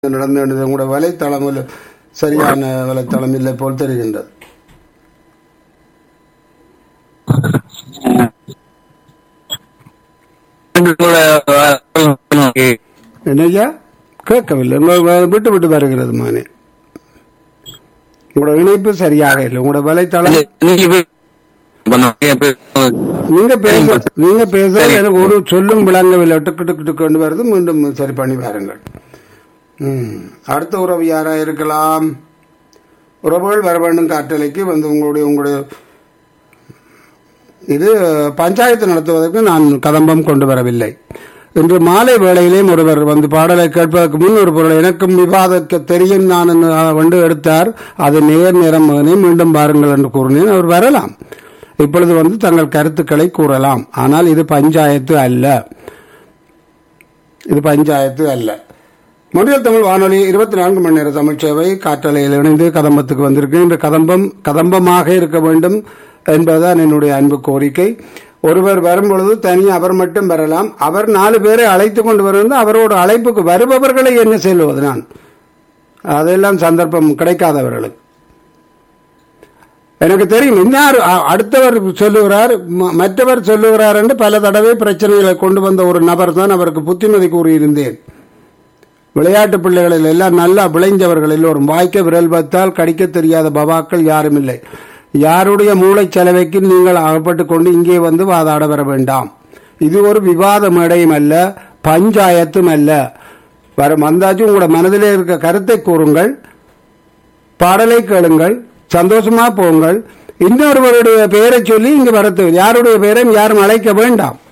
நடந்து உங்களோட வலைத்தளம் இல்ல- சரியான வலைத்தளம் இல்லை போல் தெரிகின்றது என்னய்யா கேட்கவில்லை உங்க- விட்டு விட்டு வருகிறது மானே உங்களோட இணைப்பு சரியாக இல்லை உங்களோட வலைத்தளம் நீங்க பேச நீங்க பேச எனக்கு ஒரு சொல்லும் விளங்கவில்லை டிக்கு டிக்கு டிக்கு கொண்டு வருது மீண்டும் சரி பண்ணி பாருங்கள் ம். அடுத்த உறவு யாரா இருக்கலாம் உறவுகள் வர வேண்டும் காற்றலைக்கு வந்து உங்களுடைய உங்களுடைய இது பஞ்சாயத்து நடத்துவதற்கு நான் கதம்பம் கொண்டு வரவில்லை இன்று மாலை வேளையிலேயும் ஒருவர் வந்து பாடலை கேட்பதற்கு முன் ஒரு பொருள் எனக்கும் விவாதಕ್ಕೆ தெரியும் நான் என்று வந்து எடுத்தார் அது நேர் நேரம் மகனே மீண்டும் பாருங்கள் என்று கூறினேன் அவர் வரலாம் இப்பொழுது வந்து தங்கள் கருத்துக்களை கூறலாம் ஆனால் இது பஞ்சாயத்து அல்ல இது பஞ்சாயத்து அல்ல மொழியல் தமிழ் வானொலி இருபத்தி நான்கு மணி நேர தமிழ் சேவை காற்றலையில் இணைந்து கதம்பத்துக்கு வந்திருக்கு இந்த கதம்பம் கதம்பமாக இருக்க வேண்டும் என்பதுதான் என்னுடைய அன்பு கோரிக்கை ஒருவர் வரும்பொழுது தனி அவர் மட்டும் வரலாம் அவர் நாலு பேரை அழைத்து கொண்டு வருவது அவரோட அழைப்புக்கு வருபவர்களை என்ன செல்வது நான் அதெல்லாம் சந்தர்ப்பம் கிடைக்காதவர்களுக்கு எனக்கு தெரியும் இன்னார் அ- அடுத்தவர் சொல்லுகிறார் ம- மற்றவர் சொல்லுகிறார் என்று பல தடவை பிரச்சனைகளை கொண்டு வந்த ஒரு நபர் தான் அவருக்கு புத்திமதி கூறியிருந்தேன் விளையாட்டு பிள்ளைகளில் எல்லாம் நல்லா விளைஞ்சவர்கள் எல்லோரும் வாய்க்க விரல் வைத்தால் கடிக்க தெரியாத பபாக்கள் யாரும் இல்லை யாருடைய மூளைச் செலவைக்கு நீங்கள் அகப்பட்டுக் கொண்டு இங்கே வந்து வாதாட வர வேண்டாம் இது ஒரு விவாத மேடையும் அல்ல பஞ்சாயத்தும் அல்ல வர வந்தாச்சும் உங்களோட மனதிலே இருக்க கருத்தை கூறுங்கள் பாடலை கேளுங்கள் சந்தோஷமா போங்கள் இன்னொருவருடைய பெயரை சொல்லி இங்கு வரத்து யாருடைய பெயரையும் யாரும் அழைக்க வேண்டாம்